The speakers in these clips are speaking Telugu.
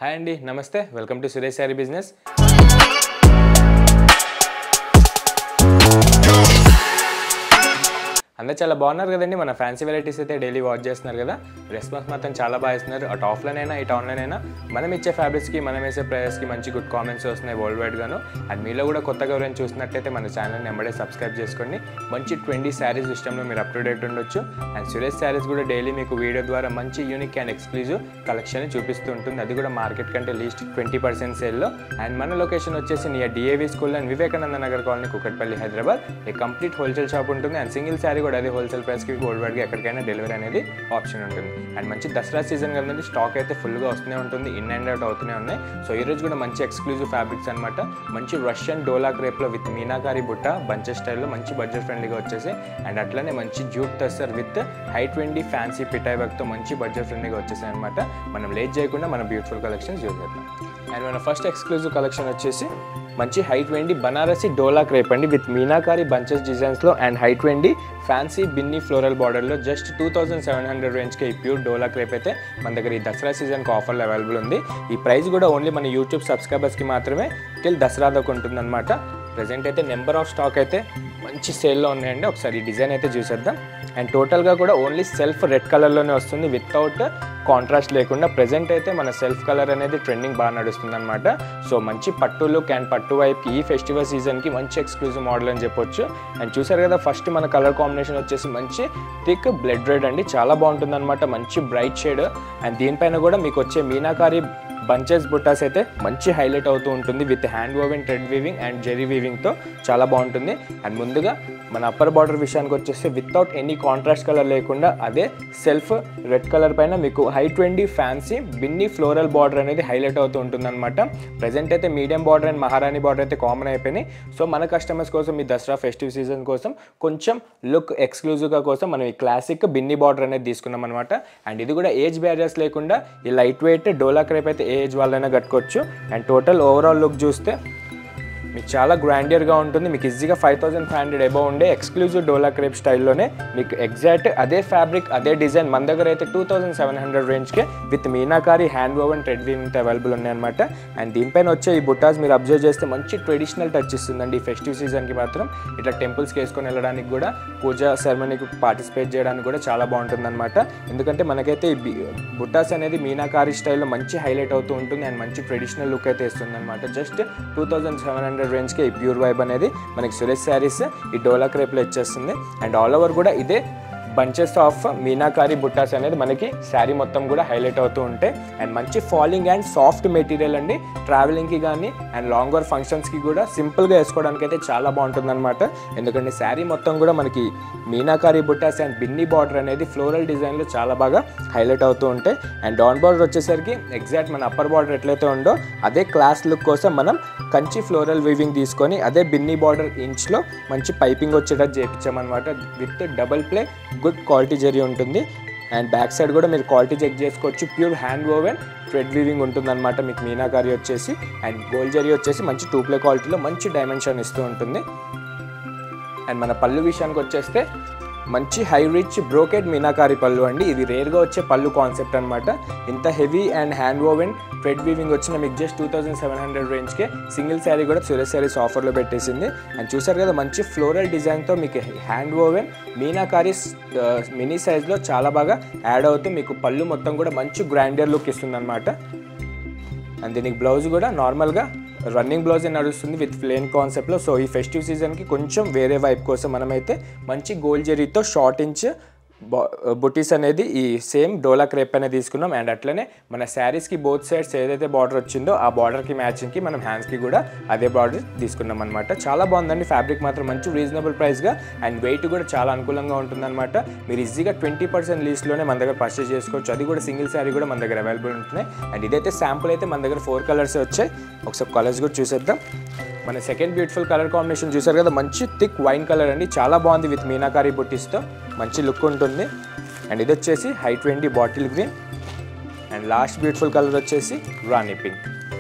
హాయ్ అండి నమస్తే welcome to Suresh sari business అందరు చాలా బాగున్నారు కదండి మన ఫ్యాన్సీ వెరైటీస్ అయితే డైలీ వాచ్ చేస్తున్నారు కదా రెస్పాన్స్ మాత్రం చాలా బాగా ఇస్తున్నారు అటు ఆఫ్లైన్ అయినా ఇటు ఆన్లైన్ అయినా మనం ఇచ్చే ఫ్యాబ్రిక్స్కి మనం వేసే ప్రైజెస్కి మంచి గుడ్ కామెంట్స్ వస్తున్నాయి వరల్డ్ వైడ్ గాను అండ్ మీలో కూడా కొత్తగా ఎవరైనా చూసినట్టయితే మన ఛానల్ని ఎంబడే సబ్స్క్రైబ్ చేసుకోండి మంచి ట్వంటీ శారీస్ సిస్టంలో మీరు అప్ టు డేట్ ఉండొచ్చు అండ్ సురేష్ శారీస్ కూడా డైలీ మీకు వీడియో ద్వారా మంచి యూనిక్ అండ్ ఎక్స్క్లూజివ్ కలెక్షన్ చూపిస్తూ ఉంటుంది అది కూడా మార్కెట్ కంటే లీస్ట్ ట్వంటీ పర్సెంట్ సేల్లో అండ్ మన లొకేషన్ వచ్చేసి near DAV school and Vivekananda Nagar colony Kukatpally Hyderabad a complete wholesale shop ఉంటుంది అండ్ సింగిల్ శారీ కూడా అదే హోల్సేల్ ప్రైస్కి వరల్డ్ వైడ్గా ఎక్కడికైనా డెలివరీ అనేది ఆప్షన్ ఉంటుంది అండ్ మంచి దసరా సీజన్ కదండి స్టాక్ అయితే ఫుల్గా వస్తూనే ఉంటుంది ఇన్ అండ్ అవుట్ అవుతూనే ఉన్నాయి సో ఈ రోజు కూడా మంచి ఎక్స్క్లూజివ్ ఫ్యాబ్రిక్స్ అనమాట మంచి రష్యన్ డోలా క్రేప్లో విత్ మీనాకారి బుట్ట బంచెస్ స్టైల్లో మంచి బడ్జెట్ ఫ్రెండ్లీగా వచ్చేసి అండ్ అట్లనే మంచి jute tussar with high twenty fancy పిటాయ్ వర్క్తో మంచి బడ్జెట్ ఫ్రెండ్లీగా వచ్చేసాయి అనమాట మనం లేట్ చేయకుండా మన బ్యూటిఫుల్ కలెక్షన్స్ యూజ్ చేద్దాం అండ్ మన ఫస్ట్ ఎక్స్క్లూజివ్ కలెక్షన్ వచ్చేసి మంచి హైట్ వెండి బనారసి డోలా క్రేప్ అండి విత్ మీనాకారి బంచెస్ డిజైన్స్లో అండ్ హైట్ వెండి ఫ్యాన్సీ బిన్ని ఫ్లోరల్ బార్డర్లో just two thousand seven hundred రేంజ్కి ఈ ప్యూర్ డోలా క్రేప్ అయితే మన దగ్గర ఈ దసరా సీజన్కి ఆఫర్లో అవైలబుల్ ఉంది ఈ ప్రైస్ కూడా ఓన్లీ మన యూట్యూబ్ సబ్స్క్రైబర్స్కి మాత్రమే టిల్ దసరా దాకా ఉంటుందన్నమాట ప్రజెంట్ అయితే నెంబర్ ఆఫ్ స్టాక్ అయితే మంచి సేల్లో ఉన్నాయండి ఒకసారి ఈ డిజైన్ అయితే చూసేద్దాం అండ్ టోటల్గా కూడా ఓన్లీ సెల్ఫ్ రెడ్ కలర్లోనే వస్తుంది వితౌట్ కాంట్రాస్ట్ లేకుండా ప్రజెంట్ అయితే మన సెల్ఫ్ కలర్ అనేది ట్రెండింగ్ బాగా నడుస్తుంది అనమాట సో మంచి పట్టు లుక్ అండ్ పట్టు వైపుకి ఈ ఫెస్టివల్ సీజన్కి మంచి ఎక్స్క్లూజివ్ మోడల్ అని చెప్పొచ్చు అండ్ చూసారు కదా ఫస్ట్ మన కలర్ కాంబినేషన్ వచ్చేసి మంచి థిక్ బ్లడ్ రెడ్ అండి చాలా బాగుంటుంది అనమాట మంచి బ్రైట్ షేడ్ అండ్ దీనిపైన కూడా మీకు వచ్చే మీనాకారి బంచెస్ బుట్టాస్ అయితే మంచి హైలైట్ అవుతూ ఉంటుంది with hand woven thread weaving and జెరీ వీవింగ్తో చాలా బాగుంటుంది అండ్ ముందుగా మన అప్పర్ బార్డర్ విషయానికి వచ్చేస్తే వితౌట్ ఎనీ కాంట్రాస్ట్ కలర్ లేకుండా అదే సెల్ఫ్ రెడ్ కలర్ పైన మీకు హై ట్వంటీ ఫ్యాన్సీ బిన్ని ఫ్లోరల్ బార్డర్ అనేది హైలైట్ అవుతూ ఉంటుంది అనమాట ప్రజెంట్ అయితే medium border and Maharani border అయితే కామన్ అయిపోయినాయి సో మన కస్టమర్స్ కోసం ఈ దసరా ఫెస్టివ్ సీజన్ కోసం కొంచెం లుక్ ఎక్స్క్లూజివ్గా కోసం మనం ఈ క్లాసిక్ బిన్ని బార్డర్ అనేది తీసుకున్నాం అనమాట అండ్ ఇది కూడా ఏజ్ బ్యారియర్స్ లేకుండా ఈ లైట్ వెయిట్ డోలా క్రేప్ అయితే ఏ ఏజ్ వాళ్ళైనా కట్టుకోవచ్చు అండ్ టోటల్ ఓవరాల్ లుక్ చూస్తే మీకు చాలా గ్రాండియర్గా ఉంటుంది మీకు ఈజీగా five thousand five hundred above ఉండే ఎక్స్క్లూజివ్ డోలా క్రేప్ స్టైల్లోనే మీకు ఎగ్జాక్ట్ అదే ఫ్యాబ్రిక్ అదే డిజైన్ మన దగ్గర అయితే టూ థౌసండ్ సెవెన్ హండ్రెడ్ రేంజ్కే with meenakari hand woven thread వీవింగ్తో అవైలబుల్ ఉన్నాయన్నమాట అండ్ దీనిపైన వచ్చే ఈ బుట్టాస్ మీరు అబ్జర్వ్ చేస్తే మంచి ట్రెడిషనల్ టచ్ ఇస్తుందండి ఈ ఫెస్టివ్ సీజన్కి మాత్రం ఇట్లా టెంపుల్స్కి వేసుకొని వెళ్ళడానికి కూడా పూజా సెరమనీకి పార్టిసిపేట్ చేయడానికి కూడా చాలా బాగుంటుంది అనమాట ఎందుకంటే మనకైతే ఈ బి- బుట్టాస్ అనేది మీనాకారి స్టైల్లో మంచి హైలైట్ అవుతూ ఉంటుంది అండ్ మంచి ట్రెడిషనల్ లుక్ అయితే ఇస్తుంది అనమాట just two thousand seven hundred రేంజ్కి ఈ ప్యూర్ వైబ్ అనేది మనకి సురేష్ శారీస్ ఈ డోలా క్రేప్లో ఇచ్చేస్తుంది అండ్ ఆల్ ఓవర్ కూడా ఇదే బంచెస్ ఆఫ్ మీనాకారి బుట్టాస్ అనేది మనకి శారీ మొత్తం కూడా హైలైట్ అవుతూ ఉంటాయి అండ్ మంచి ఫాలింగ్ అండ్ సాఫ్ట్ మెటీరియల్ అండి ట్రావెలింగ్కి కానీ అండ్ లాంగర్ ఫంక్షన్స్కి కూడా సింపుల్గా వేసుకోవడానికి అయితే చాలా బాగుంటుంది అనమాట ఎందుకంటే శారీ మొత్తం కూడా మనకి మీనాకారి బుట్టాస్ అండ్ బిన్ని బార్డర్ అనేది ఫ్లోరల్ డిజైన్లో చాలా బాగా హైలైట్ అవుతూ ఉంటాయి అండ్ డౌన్ బార్డర్ వచ్చేసరికి ఎగ్జాక్ట్ మన అప్పర్ బార్డర్ ఎట్లయితే ఉందో అదే క్లాస్ లుక్ కోసం మనం కంచి ఫ్లోరల్ వీవింగ్ తీసుకొని అదే బిన్ని బార్డర్ ఇంచ్లో మంచి పైపింగ్ వచ్చేటట్టు చేయించామన్నమాట with double ply good quality జరీ ఉంటుంది అండ్ బ్యాక్ సైడ్ కూడా మీరు క్వాలిటీ చెక్ చేసుకోవచ్చు pure hand woven thread weaving ఉంటుందన్నమాట మీకు మీనాకారి వచ్చేసి అండ్ గోల్డ్ జరీ వచ్చేసి మంచి టూ ప్లే క్వాలిటీలో మంచి డైమెన్షన్ ఇస్తూ ఉంటుంది అండ్ మన పళ్ళు విషయానికి వచ్చేస్తే మంచి హై రిచ్ బ్రోకెడ్ మీనాకారి పళ్ళు అండి ఇది రేర్గా వచ్చే పళ్ళు కాన్సెప్ట్ అనమాట ఇంత heavy and hand woven thread weaving వచ్చిన మీకు just two thousand seven hundred రేంజ్కే సింగిల్ శారీ కూడా సురేష్ శారీస్ ఆఫర్లో పెట్టేసింది అండ్ చూసారు కదా మంచి ఫ్లోరల్ డిజైన్తో మీకు హ్యాండ్ ఓవెన్ మీనాకారి మినీ సైజ్లో చాలా బాగా యాడ్ అవుతూ మీకు పళ్ళు మొత్తం కూడా మంచి గ్రాండియర్ లుక్ ఇస్తుంది అనమాట అండ్ దీనికి బ్లౌజ్ కూడా నార్మల్గా రన్నింగ్ బ్లౌజ్ నడుస్తుంది విత్ ప్లేన్ కాన్సెప్ట్లో సో ఈ ఫెస్టివ్ సీజన్కి కొంచెం వేరే వైపు కోసం మనమైతే మంచి గోల్డ్ జరీతో షార్ట్ ఇంచ్ బుటీస్ అనేది ఈ సేమ్ డోలా క్రేప్ అనేది తీసుకున్నాం అండ్ అట్లనే మన శారీస్కి బోత్ సైడ్స్ ఏదైతే బార్డర్ వచ్చిందో ఆ బార్డర్కి మ్యాచింగ్కి మనం హ్యాండ్స్కి కూడా అదే బార్డర్ తీసుకున్నాం అనమాట చాలా బాగుందండి ఫ్యాబ్రిక్ మాత్రం మంచి రీజనబుల్ ప్రైస్గా అండ్ వెయిట్ కూడా చాలా అనుకూలంగా ఉంటుందన్నమాట మీరు ఈజీగా ట్వంటీ పర్సెంట్ లీస్ట్లోనే మన దగ్గర పర్చేస్ చేసుకోవచ్చు అది కూడా సింగిల్ శారీ కూడా మన దగ్గర అవైలబుల్ ఉంటున్నాయి అండ్ ఇదైతే శాంపుల్ అయితే మన దగ్గర ఫోర్ కలర్స్ వచ్చాయి ఒకసారి కలర్స్ కూడా చూసేద్దాం మన సెకండ్ బ్యూటిఫుల్ కలర్ కాంబినేషన్ చూసారు కదా మంచి థిక్ వైన్ కలర్ అండి చాలా బాగుంది విత్ మీనాకారి బుట్టిస్తో మంచి లుక్ ఉంటుంది అండ్ ఇది వచ్చేసి high twenty bottle green and last beautiful colour వచ్చేసి రాణి పింక్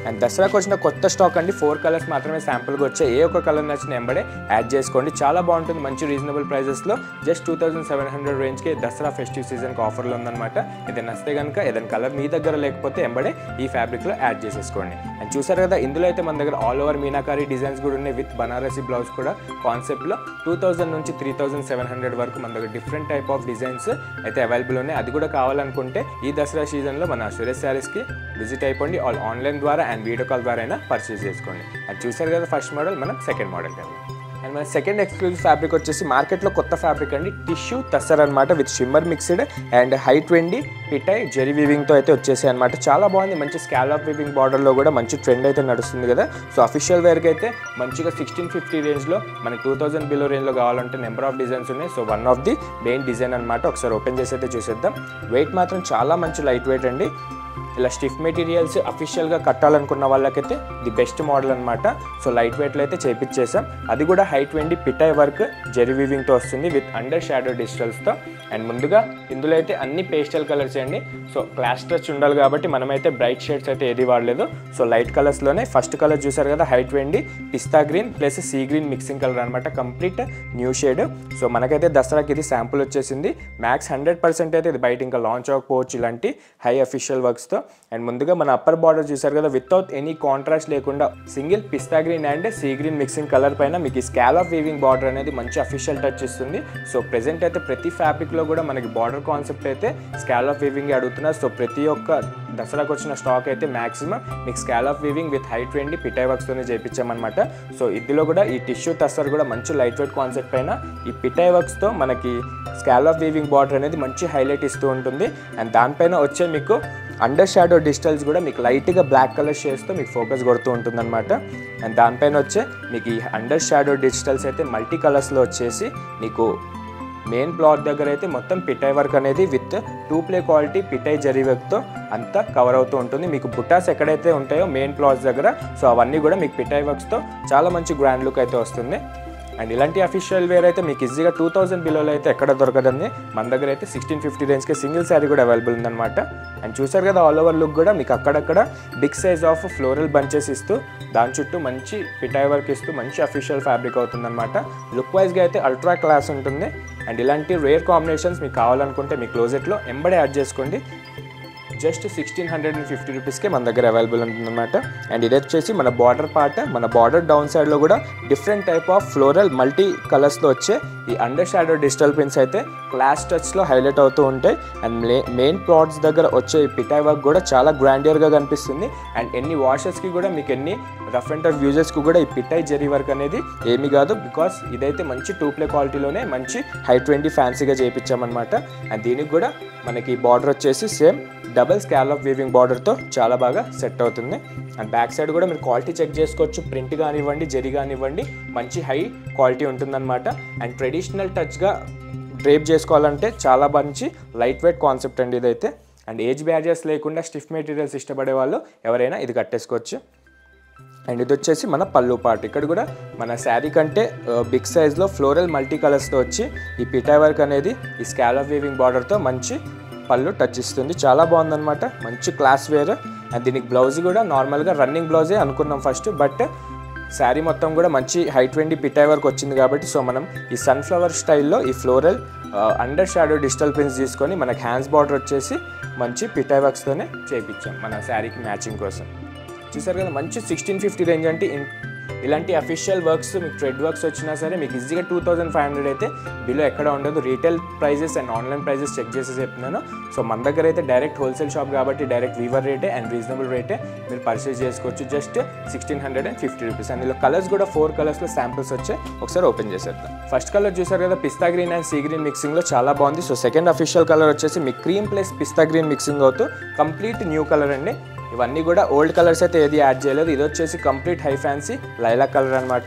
అండ్ దసరాకి వచ్చిన కొత్త స్టాక్ అండి ఫోర్ కలర్స్ మాత్రమే శాంపుల్గా వచ్చాయి ఏ ఒక్క కలర్ నచ్చిన ఎంబడే యాడ్ చేసుకోండి చాలా బాగుంటుంది మంచి రీజనబుల్ ప్రైజెస్లో just two thousand seven hundred రేంజ్కి దసరా ఫెస్టివ్ సీజన్కి ఆఫర్లో ఉందన్నమాట ఇది నచ్చితే కనుక ఏదైనా కలర్ మీ దగ్గర లేకపోతే ఎంబడే ఈ ఫ్యాబ్రిక్లో యాడ్ చేసేసుకోండి అండ్ చూసారు కదా ఇందులో అయితే మన దగ్గర ఆల్ ఓవర్ మీనాకారి డిజైన్స్ కూడా ఉన్నాయి విత్ బనారసి బ్లౌజ్ కూడా కాన్సెప్ట్లో టూ థౌసండ్ నుంచి త్రీ థౌసండ్ సెవెన్ హండ్రెడ్ వరకు మన దగ్గర డిఫరెంట్ టైప్ ఆఫ్ డిజైన్స్ అయితే అవైలబుల్ ఉన్నాయి అది కూడా కావాలనుకుంటే ఈ దసరా సీజన్లో మన సురేష్ శారీస్కి విజిట్ అయిపోండి ఆల్ ఆన్లైన్ ద్వారా అండ్ వీడియో కాల్ ద్వారా అయినా పర్చేస్ చేసుకోండి అండ్ చూసారు కదా ఫస్ట్ మోడల్ మనం సెకండ్ మోడల్ కదా అండ్ మన సెకండ్ ఎక్స్క్లూజివ్ ఫ్యాబ్రిక్ వచ్చేసి మార్కెట్లో కొత్త ఫ్యాబ్రిక్ అండి టిష్యూ తస్సర్ అనమాట విత్ షిమ్మర్ మిక్స్డ్ అండ్ హైట్ వెండి పిటై జెరీ వీవింగ్తో అయితే వచ్చేసాయి అనమాట చాలా బాగుంది మంచి స్కాలప్ వీవింగ్ బార్డర్లో కూడా మంచి ట్రెండ్ అయితే నడుస్తుంది కదా సో అఫీషియల్ వేర్కి అయితే మంచిగా సిక్స్టీన్ ఫిఫ్టీ రేంజ్లో మనకి టూ థౌసండ్ బిలో రేంజ్లో కావాలంటే నెంబర్ ఆఫ్ డిజైన్స్ ఉన్నాయి so one of the main design అనమాట ఒకసారి ఓపెన్ చేసి అయితే చూసేద్దాం వెయిట్ మాత్రం చాలా మంచి లైట్ వెయిట్ అండి ఇలా స్టిఫ్ మెటీరియల్స్ అఫీషియల్గా కట్టాలనుకున్న వాళ్ళకైతే ది బెస్ట్ మోడల్ అనమాట సో లైట్ వెయిట్లో అయితే చేపించేసాం అది కూడా హైట్ వెండి పిటాయ్ వర్క్ జెరీ వీవింగ్తో వస్తుంది విత్ అండర్ షాడో డిజిటల్స్తో అండ్ ముందుగా ఇందులో అయితే అన్ని పేస్టల్ కలర్స్ అండి సో క్లాస్ టచ్ ఉండాలి కాబట్టి మనమైతే బ్రైట్ షేడ్స్ అయితే ఏది వాడలేదు సో లైట్ కలర్స్లోనే ఫస్ట్ కలర్ చూసారు కదా హైట్ వెండి పిస్తా green plus sea green mixing colour అనమాట కంప్లీట్ న్యూ షేడ్ సో మనకైతే దసరాకి ఇది శాంపుల్ వచ్చేసింది మ్యాక్స్ హండ్రెడ్ పర్సెంట్ అయితే ఇది బయట ఇంకా లాంచ్ అవ్వకపోవచ్చు ఇలాంటి హై అఫీషియల్ వర్క్స్తో అండ్ ముందుగా మన అప్పర్ బార్డర్ చూసారు కదా వితౌట్ ఎనీ కాంట్రాస్ట్ లేకుండా సింగిల్ పిస్తా green and sea green mixing colour పైన మీకు ఈ స్కాల్ ఆఫ్ వీవింగ్ బార్డర్ అనేది మంచి అఫీషియల్ టచ్ ఇస్తుంది సో ప్రెసెంట్ అయితే ప్రతి ఫ్యాబ్రిక్లో కూడా మనకి బార్డర్ కాన్సెప్ట్ అయితే స్కాల్ ఆఫ్ వీవింగ్ అడుగుతున్నారు సో ప్రతి ఒక్క దసరాకు వచ్చిన స్టాక్ అయితే మాక్సిమం మీకు స్కాల్ ఆఫ్ వీవింగ్ విత్ హైట్ వెండి పిటై వర్క్స్తోనే చేయించామన్నమాట సో ఇందులో కూడా ఈ టిష్యూ తస్సర్ కూడా మంచి లైట్ వెయిట్ కాన్సెప్ట్ పైన ఈ పిటై వర్క్స్తో మనకి స్కాల్ ఆఫ్ వీవింగ్ బార్డర్ అనేది మంచి హైలైట్ ఇస్తూ ఉంటుంది అండ్ దానిపైన వచ్చే మీకు అండర్ షాడో డిజిటల్స్ కూడా మీకు లైట్గా బ్లాక్ కలర్ షేడ్స్తో మీకు ఫోకస్ కొడుతూ ఉంటుందన్నమాట అండ్ దానిపైన వచ్చే మీకు ఈ అండర్ షాడో డిజిటల్స్ అయితే మల్టీ కలర్స్లో వచ్చేసి మీకు మెయిన్ ప్లాట్ దగ్గర అయితే మొత్తం పిటై వర్క్ అనేది విత్ టూ ప్లే క్వాలిటీ పిటై జరీ వర్క్తో అంతా కవర్ అవుతూ ఉంటుంది మీకు బుటాస్ ఎక్కడైతే ఉంటాయో మెయిన్ ప్లాట్స్ దగ్గర సో అవన్నీ కూడా మీకు పిటై వర్క్స్తో చాలా మంచి గ్రాండ్ లుక్ అయితే వస్తుంది అండ్ ఇలాంటి అఫీషియల్ వేర్ అయితే మీకు ఈజీగా టూ థౌసండ్ బిలోలో అయితే ఎక్కడ దొరకదండి మన దగ్గర అయితే సిక్స్టీన్ ఫిఫ్టీ రేంజ్కి సింగిల్ శారీ కూడా అవైలబుల్ ఉందన్నమాట అండ్ చూసారు కదా ఆల్ ఓవర్ లుక్ కూడా మీకు అక్కడక్కడ big size of floral bunches ఇస్తూ దాని చుట్టూ మంచి పిటాయ్ వర్క్ ఇస్తూ మంచి అఫీషియల్ ఫ్యాబ్రిక్ అవుతుందన్నమాట లుక్ వైజ్గా అయితే అల్ట్రా క్లాస్ ఉంటుంది అండ్ ఇలాంటి రేర్ కాంబినేషన్స్ మీకు కావాలనుకుంటే మీ క్లోజెట్లో ఎంబడే యాడ్ చేసుకోండి just sixteen hundred and fifty రూపీస్కే మన దగ్గర అవైలబుల్ ఉంటుందన్నమాట అండ్ ఇది వచ్చేసి మన బార్డర్ పార్ట్ మన బార్డర్ డౌన్ సైడ్లో కూడా different type of floral multi కలర్స్లో వచ్చే ఈ అండర్ షాడో డిజిటల్ పిన్స్ అయితే క్లాస్ టచ్లో హైలైట్ అవుతూ ఉంటాయి అండ్ మెయిన్ ప్లాట్స్ దగ్గర వచ్చే ఈ పిటాయ్ వర్క్ కూడా చాలా గ్రాండియర్గా కనిపిస్తుంది అండ్ ఎన్ని వాషెస్కి కూడా మీకు ఎన్ని రఫ్ అండ్ టఫ్ యూజెస్కి కూడా ఈ పిటాయ్ జరీ వర్క్ అనేది ఏమీ కాదు బికాస్ ఇదైతే మంచి టూ ప్లే క్వాలిటీలోనే మంచి హై ట్వంటీ ఫ్యాన్సీగా చేయించామన్నమాట అండ్ దీనికి కూడా మనకి బార్డర్ వచ్చేసి same double scale of weaving బార్డర్తో చాలా బాగా సెట్ అవుతుంది అండ్ బ్యాక్ సైడ్ కూడా మీరు క్వాలిటీ చెక్ చేసుకోవచ్చు ప్రింట్ కానివ్వండి జరి కానివ్వండి మంచి హై క్వాలిటీ ఉంటుందన్నమాట అండ్ ట్రెడిషనల్ టచ్గా డ్రేప్ చేసుకోవాలంటే చాలా మంచి లైట్ వెయిట్ కాన్సెప్ట్ అండి ఇదైతే అండ్ ఏజ్ బ్యారియర్స్ లేకుండా స్టిఫ్ మెటీరియల్స్ ఇష్టపడే వాళ్ళు ఎవరైనా ఇది కట్టేసుకోవచ్చు అండ్ ఇది వచ్చేసి మన పళ్ళు పార్ట్ ఇక్కడ కూడా మన శారీ కంటే బిగ్ సైజ్లో ఫ్లోరల్ మల్టీ కలర్స్తో వచ్చి ఈ పిటా వర్క్ అనేది ఈ స్కాల్ ఆఫ్ వీవింగ్ బార్డర్తో మంచి పళ్ళు టచ్ ఇస్తుంది చాలా బాగుందన్నమాట మంచి క్లాస్ వేర్ అండ్ దీనికి బ్లౌజ్ కూడా నార్మల్గా రన్నింగ్ బ్లౌజే అనుకున్నాం ఫస్ట్ బట్ శారీ మొత్తం కూడా మంచి హైట్ వెండి పిటాయ్ వర్క్ వచ్చింది కాబట్టి సో మనం ఈ సన్ఫ్లవర్ స్టైల్లో ఈ floral under shadow digital prints తీసుకొని మనకి హ్యాండ్స్ బార్డర్ వచ్చేసి మంచి పిటాయ్ వర్క్స్తోనే చేయించాం మన శారీకి మ్యాచింగ్ కోసం చూసారు కదా మంచి సిక్స్టీన్ ఫిఫ్టీ రేంజ్ అంటే ఇన్- ఇలాంటి అఫీషియల్ వర్క్స్ మీకు ట్రెడ్ వర్క్స్ వచ్చినా సరే మీకు ఈజీగా టూ థౌసండ్ ఫైవ్ హండ్రెడ్ అయితే బిలో ఎక్కడ ఉండదు retail prices and online prices check చేసి చెప్తున్నాను సో మన దగ్గర అయితే డైరెక్ట్ హోల్సేల్ షాప్ కాబట్టి డైరెక్ట్ వీవర్ రేటే అండ్ రీజనబుల్ రేటే మీరు పర్చేస్ చేసుకోవచ్చు just sixteen hundred and fifty rupees అందులో కలర్స్ కూడా ఫోర్ కలర్స్లో శాంపిల్స్ వచ్చాయి ఒకసారి ఓపెన్ చేసేద్దాం ఫస్ట్ కలర్ చూసారు కదా పిస్తా గ్రీన్ అండ్ సీ గ్రీన్ మిక్సింగ్లో చాలా బాగుంది సో సెకండ్ అఫీషియల్ కలర్ వచ్చేసి మీ క్రీమ్ ప్లస్ పిస్తా గ్రీన్ మిక్సింగ్ అవుతూ కంప్లీట్ న్యూ కలర్ అండి ఇవన్నీ కూడా ఓల్డ్ కలర్స్ అయితే ఏది యాడ్ చేయలేదు ఇది వచ్చేసి కంప్లీట్ హై ఫ్యాన్సీ లైలా కలర్ అనమాట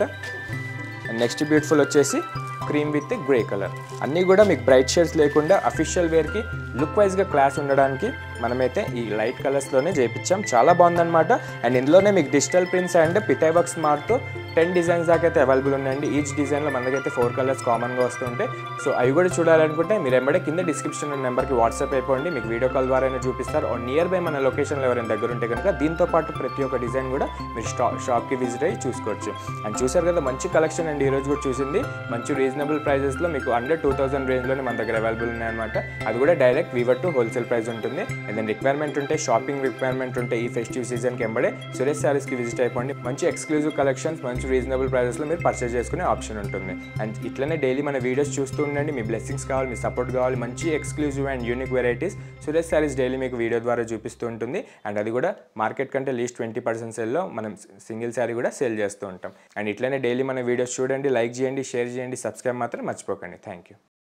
అండ్ నెక్స్ట్ బ్యూటిఫుల్ వచ్చేసి క్రీమ్ విత్ గ్రే కలర్ అన్నీ కూడా మీకు బ్రైట్ షేడ్స్ లేకుండా అఫీషియల్ వేర్కి లుక్ వైజ్గా క్లాస్ ఉండడానికి మనమైతే ఈ లైట్ కలర్స్లోనే చేయించాం చాలా బాగుందన్నమాట అండ్ ఇందులోనే మీకు డిజిటల్ ప్రింట్స్ అండ్ పిటై వర్క్స్ మారుతూ టెన్ డిజైన్స్ దాకా అయితే అవైలబుల్ ఉన్నాయండి ఈచ్ డిజైన్లో మన దగ్గర అయితే ఫోర్ కలర్స్ కామన్గా వస్తుంటాయి సో అవి కూడా చూడాలనుకుంటే మీరు ఎంబడే కింద డిస్క్రిప్షన్ నెంబర్కి వాట్సాప్ అయిపోండి మీకు వీడియో కాల్ ద్వారా అయినా చూపిస్తారు నియర్ బై మన లొకేషన్లో ఎవరైనా దగ్గర ఉంటే కనుక దీంతో పాటు ప్రతి ఒక్క డిజైన్ కూడా మీరు స్టా షాప్కి విజిట్ అయ్యి చూసుకోవచ్చు అండ్ చూసారు కదా మంచి కలెక్షన్ అండి ఈరోజు కూడా చూసింది మంచి రీజనబుల్ ప్రైజెస్లో మీకు అండర్ టూ థౌసండ్ రేంజ్లోనే మన దగ్గర అవైలబుల్ ఉన్నాయన్నమాట అది కూడా direct weaver to wholesale price ఉంటుంది ఏదైనా రిక్వైర్మెంట్ ఉంటే షాపింగ్ రిక్వైర్మెంట్ ఉంటే ఈ ఫెస్టివ్ సీజన్కి ఎంబడే సురేష్ శారీస్కి విజిట్ అయిపోండి మంచి ఎక్స్క్లూజివ్ కలెక్షన్స్ మంచి రీజనబుల్ ప్రైజెస్లో మీరు పర్చేస్ చేసుకునే ఆప్షన్ ఉంటుంది అండ్ ఇట్లనే డైలీ మన వీడియోస్ చూస్తూ ఉండండి మీ బ్లెస్సింగ్స్ కావాలి మీ సపోర్ట్ కావాలి మంచి exclusive and unique varieties Suresh Sarees daily మీకు వీడియో ద్వారా చూపిస్తూ ఉంటుంది అండ్ అది కూడా మార్కెట్ కంటే లీస్ట్ ట్వంటీ పర్సెంట్ సేల్లో మనం సింగిల్ శారీ కూడా సేల్ చేస్తూ ఉంటాం అండ్ ఇట్లనే డైలీ మన వీడియోస్ చూడండి లైక్ చేయండి షేర్ చేయండి సబ్స్క్రైబ్ మాత్రం మర్చిపోకండి థ్యాంక్ యూ